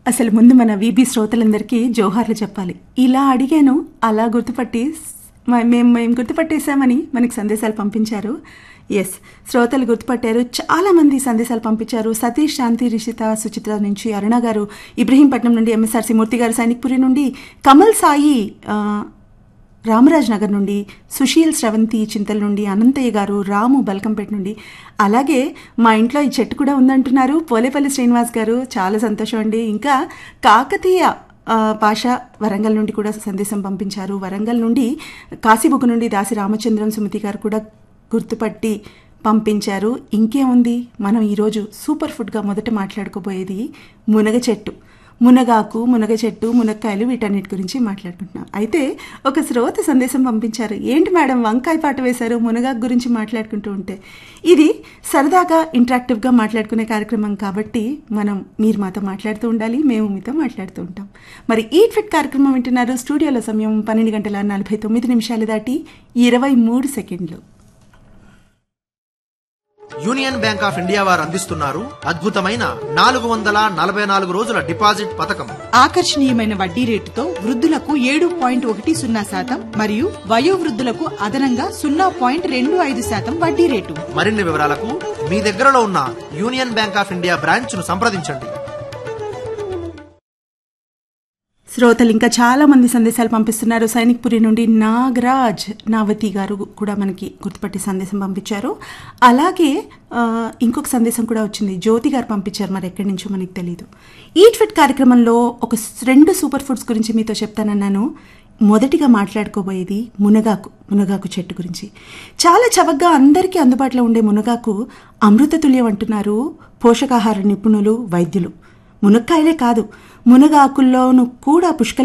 అసలు ముందు మన వీబీ శ్రోతలందరికీ జోహార్లు చెప్పాలి ఇలా అడిగాను అలా గుర్తుపట్టి మ- మేము మేము గుర్తుపట్టేశామని మనకి సందేశాలు పంపించారు ఎస్ శ్రోతలు గుర్తుపట్టారు చాలా మంది సందేశాలు పంపించారు సతీష్ శాంతి రిషిత సుచిత్ర నుంచి అరుణ గారు ఇబ్రహీంపట్నం నుండి ఎంఎస్ఆర్సి మూర్తి గారు సైనిక్పురి నుండి కమల్ సాయి ఆ, రామరాజ్ నగర్ నుండి సుశీల్ శ్రవంతి చింతల నుండి అనంతయ్య గారు రాము బల్కంపేట నుండి అలాగే మా ఇంట్లో ఈ చెట్టు కూడా ఉందంటున్నారు పోలేపల్లి శ్రీనివాస్ గారు చాలా సంతోషం అండి ఇంకా కాకతీయ ఆ, భాష వరంగల్ నుండి కూడా సందేశం పంపించారు వరంగల్ నుండి కాశీబుక్ నుండి దాసి రామచంద్రం సుమతి గారు కూడా గుర్తుపట్టి పంపించారు ఇంకేముంది మనం ఈరోజు సూపర్ ఫుడ్గా మొదట మాట్లాడుకోబోయేది మునగ చెట్టు మునగాకు మునగ చెట్టు మునక్కాయలు వీటన్నిటి గురించి మాట్లాడుకుంటున్నాం అయితే ఒక శ్రోత సందేశం పంపించారు ఏంటి మేడం వంకాయ పాట వేశారు మునగాకు గురించి మాట్లాడుకుంటూ ఉంటే ఇది సరదాగా ఇంటరాక్టివ్గా మాట్లాడుకునే కార్యక్రమం కాబట్టి మనం మీరు మాతో మాట్లాడుతూ ఉండాలి మేము మీతో మాట్లాడుతూ ఉంటాం మరి ఈట్ ఫిట్ కార్యక్రమం వింటున్నారు స్టూడియోలో సమయం పన్నెండు గంటల నలభై తొమ్మిది నిమిషాలు దాటి ఇరవై మూడు సెకండ్లు యూనియన్ బ్యాంక్ ఆఫ్ ఇండియా వారు అందిస్తున్నారు అద్భుతమైన నాలుగు వందల నలభై నాలుగు రోజుల డిపాజిట్ పథకం ఆకర్షణీయమైన వడ్డీ రేటుతో వృద్ధులకు ఏడు పాయింట్ ఒకటి సున్నా శాతం మరియు వయోవృద్ధులకు అదనంగా సున్నా పాయింట్ రెండు ఐదు శాతం వడ్డీ రేటు మరిన్ని వివరాలకు మీ దగ్గరలో ఉన్న Union Bank of India branch ను సంప్రదించండి శ్రోతలు ఇంకా చాలా మంది సందేశాలు పంపిస్తున్నారు సైనిక్పురి నుండి నాగరాజ్ నావతి గారు కూడా మనకి గుర్తుపట్టి సందేశం పంపించారు అలాగే ఆ, ఇంకొక సందేశం కూడా వచ్చింది జ్యోతి గారు పంపించారు మరి ఎక్కడి నుంచో మనకి తెలియదు ఈట్ ఫిట్ కార్యక్రమంలో ఒక స్- రెండు సూపర్ ఫుడ్స్ గురించి మీతో చెప్తానన్నాను మొదటిగా మాట్లాడుకోబోయేది మునగాకు మునగాకు చెట్టు గురించి చాలా చవకగా అందరికీ అందుబాటులో ఉండే మునగాకు అమృతతుల్యం అంటున్నారు పోషకాహార నిపుణులు వైద్యులు మునక్కాయలే కాదు మునగాకుల్లోనూ కూడా పుష్కల